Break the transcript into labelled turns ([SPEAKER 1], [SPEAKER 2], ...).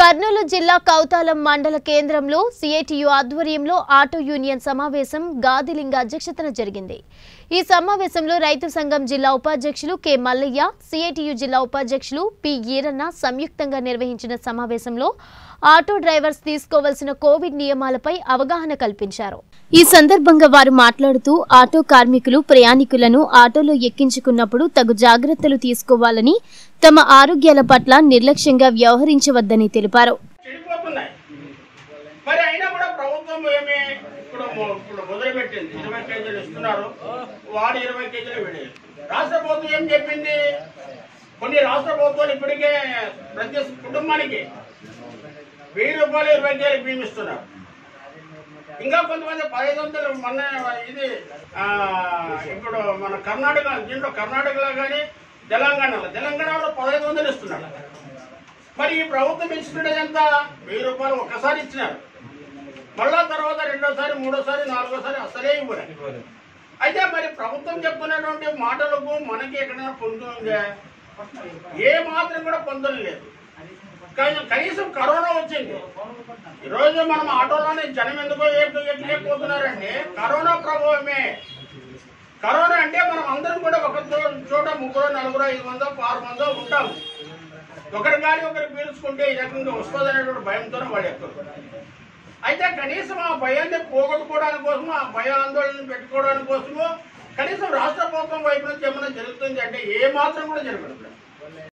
[SPEAKER 1] కర్నూలు జిల్లా కౌతాలం మండల కేంద్రంలో సిఐటియు ఆధ్వర్యంలో ఆటో యూనియన్ సమావేశం గాదిలింగ అధ్యక్షతన జరిగింది ఈ సమావేశంలో రైతు సంఘం జిల్లా ఉపాధ్యక్షులు కె మల్లయ్య సిఐటియు జిల్లా ఉపాధ్యక్షులు పి ఈరన్న సంయుక్తంగా నిర్వహించిన సమావేశంలో ఆటో డ్రైవర్స్ తీసుకోవాల్సిన కోవిడ్ నియమాలపై అవగాహన కల్పించారు ఈ సందర్భంగా వారు మాట్లాడుతూ ఆటో కార్మికులు ప్రయాణికులను ఆటోలో ఎక్కించుకున్నప్పుడు తగు జాగ్రత్తలు తీసుకోవాలని తమ ఆరోగ్యాల పట్ల నిర్లక్ష్యంగా వ్యవహరించవద్దని తెలిపారు
[SPEAKER 2] చెడిపోతున్నాయి మరి అయినా కూడా ప్రభుత్వం ఏమి ఇప్పుడు మొ- ఇప్పుడు మొదలుపెట్టింది ఇరవై కేజీలు ఇస్తున్నారు వాడు ఇరవై కేజీలు వీడి రాష్ట్ర ప్రభుత్వం ఏం చెప్పింది కొన్ని రాష్ట్ర ప్రభుత్వాలు ఇప్పటికే ప్రతి కుటుంబానికి వెయ్యి రూపాయలు ఇరవై కేజీలు బియ్యం ఇస్తున్నారు ఇంకా కొంతమంది పదహైదు వందలు మొన్న ఇది ఆ, ఇప్పుడు మన కర్ణాటక దీంట్లో కర్ణాటకలో కానీ తెలంగాణలో తెలంగాణలో పదహైదు వందలు ఇస్తున్నారు మరి ఈ ప్రభుత్వం ఇచ్చినది ఎంత వెయ్యి రూపాయలు ఒకసారి ఇచ్చినారు మళ్ళా తర్వాత రెండోసారి మూడోసారి నాలుగోసారి అసలే ఇవ్వరు అయితే మరి ప్రభుత్వం చెప్తున్నటువంటి మాటలకు మనకి ఎక్కడైనా పొందు ఉందా ఏ మాత్రం కూడా పొందడం లేదు కానీ కనీసం కరోనా వచ్చింది ఈరోజు మనం ఆటోలోనే జనం ఎందుకో ఎట్టు ఎట్లేకపోతున్నారంటే కరోనా ప్రభావమే కరోనా అంటే మనం అందరం కూడా ఒక చో- చోట ముగ్గురు నలుగురు ఐదు మందో ఆరు మందో ఉంటాము ఒకరి గాలి ఒకరు పీల్చుకుంటే ఈ రకంగా వస్తుంది అనేటువంటి భయంతోనే వాళ్ళు ఎక్కువ అయితే కనీసం ఆ భయాన్ని పోగొట్టుకోవడానికి కోసము ఆ భయ ఆందోళన పెట్టుకోవడానికి కోసము కనీసం రాష్ట్ర ప్రభుత్వం వైపు నుంచి ఏమైనా జరుగుతుంది అంటే ఏ మాత్రం కూడా జరగదు